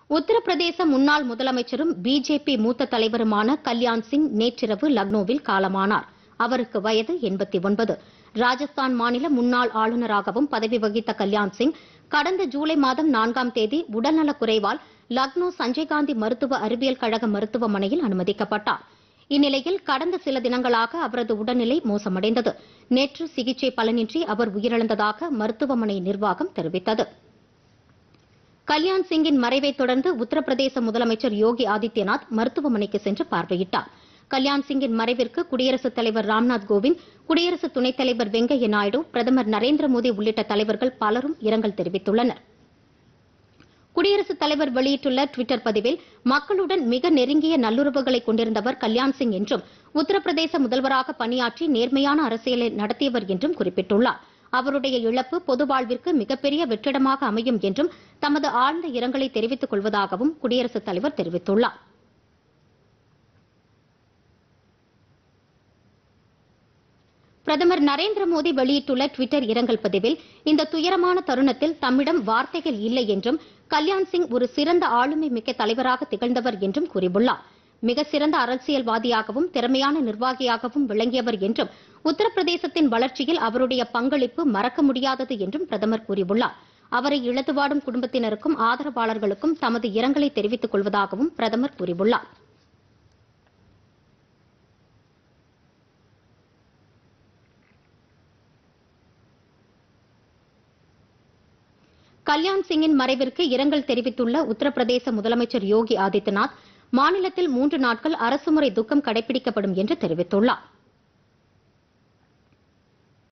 உத்தரப்பிரதேச முன்னாள் முதலமைச்சரும் பிஜேபி மூத்த தலைவருமான கல்யாண் சிங் நேற்றிரவு லக்னோவில் காலமானார் அவருக்கு வயது எண்பத்தி ஒன்பது ராஜஸ்தான் மாநில முன்னாள் ஆளுநராகவும் பதவி வகித்த கல்யாண் சிங் கடந்த ஜூலை மாதம் நான்காம் தேதி உடல்நலக் குறைவால் லக்னோ சஞ்சய் காந்தி மருத்துவ அறிவியல் கழக மருத்துவமனையில் அனுமதிக்கப்பட்டார் இந்நிலையில் கடந்த சில தினங்களாக அவரது உடல்நிலை மோசமடைந்தது நேற்று சிகிச்சை பலனின்றி அவர் உயிரிழந்ததாக மருத்துவமனை நிர்வாகம் தெரிவித்தது கல்யாண் சிங்கின் மறைவைத் தொடர்ந்து உத்தரப்பிரதேச முதலமைச்சர் யோகி ஆதித்யநாத் மருத்துவமனைக்கு சென்று பார்வையிட்டார் கல்யாண் சிங்கின் மறைவிற்கு குடியரசுத் தலைவர் ராம்நாத் கோவிந்த் குடியரசு துணைத் தலைவர் வெங்கையா நாயுடு பிரதமர் நரேந்திர மோடி உள்ளிட்ட தலைவர்கள் பலரும் இரங்கல் தெரிவித்துள்ளனர் குடியரசுத் தலைவர் வெளியிட்டுள்ள டுவிட்டர் பதிவில் மக்களுடன் மிக நெருங்கிய நல்லுறவுகளை கொண்டிருந்தவர் கல்யாண் சிங் என்றும் உத்தரப்பிரதேச முதல்வராக பணியாற்றி நேர்மையான அரசியலை நடத்தியவர் என்றும் குறிப்பிட்டுள்ளார் அவருடைய இழப்பு பொது வாழ்விற்கு மிகப்பெரிய வெற்றிடமாக அமையும் என்றும் தமது ஆழ்ந்த இரங்கலை தெரிவித்துக் கொள்வதாகவும் குடியரசுத் தலைவர் தெரிவித்துள்ளார் பிரதமர் நரேந்திர மோடி வெளியிட்டுள்ள டுவிட்டர் இரங்கல் பதிவில் இந்த துயரமான தருணத்தில் தம்மிடம் வார்த்தைகள் இல்லை என்றும் கல்யாண் சிங் ஒரு சிறந்த ஆளுமை மிக்க தலைவராக திகழ்ந்தவர் என்றும் கூறியுள்ளார் மிக சிறந்த அரசியல்வாதியாகவும் திறமையான நிர்வாகியாகவும் விளங்கியவர் என்றும் உத்தரப்பிரதேசத்தின் வளர்ச்சியில் அவருடைய பங்களிப்பு மறக்க முடியாதது என்றும் பிரதமர் கூறியுள்ளார் அவரை இழந்து வாடும் குடும்பத்தினருக்கும் ஆதரவாளர்களுக்கும் தமது இரங்கலை தெரிவித்துக் கொள்வதாகவும் பிரதமர் கூறியுள்ளார் கல்யாண் சிங்கின் மறைவிற்கு இரங்கல் தெரிவித்துள்ள உத்தரப்பிரதேச முதலமைச்சர் யோகி ஆதித்யநாத் மாநிலத்தில் மூன்று நாட்கள் அரசுமுறை துக்கம் கடைபிடிக்கப்படும் என்று தெரிவித்துள்ளார்